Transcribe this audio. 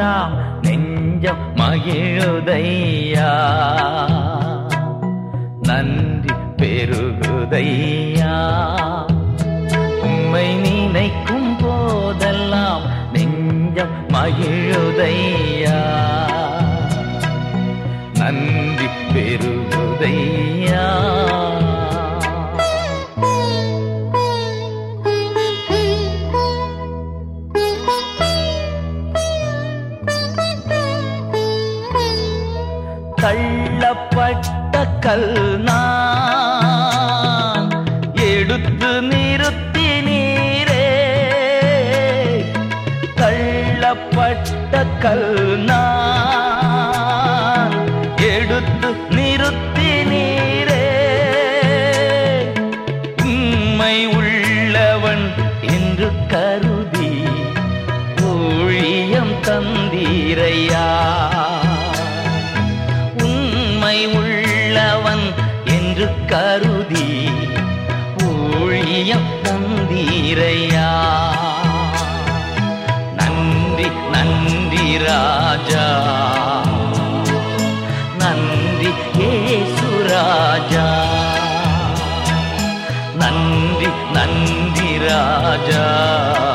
போதெல்லாம் நெஞ்சம் மகிழுதையா நன்றி பெருகுதையா உம்மை நினைக்கும் போதெல்லாம் நெஞ்சம் மகிழுதையா நன்றி பெருகுதையா தள்ளப்பட்ட கல் நான் எடுத்து நிறுத்தி நீரே தள்ளப்பட்ட கல் நான் எடுத்து நிறுத்தி நீரே உண்மை உள்ளவன் என்று கருதி ஊழியம் தந்தீரையா உண்மை உள்ளவன் என்று கருதி ஊழியம் தந்தீரையா நன்றி நன்றி ராஜா நன்றி ஏசு ராஜா நன்றி நன்றி ராஜா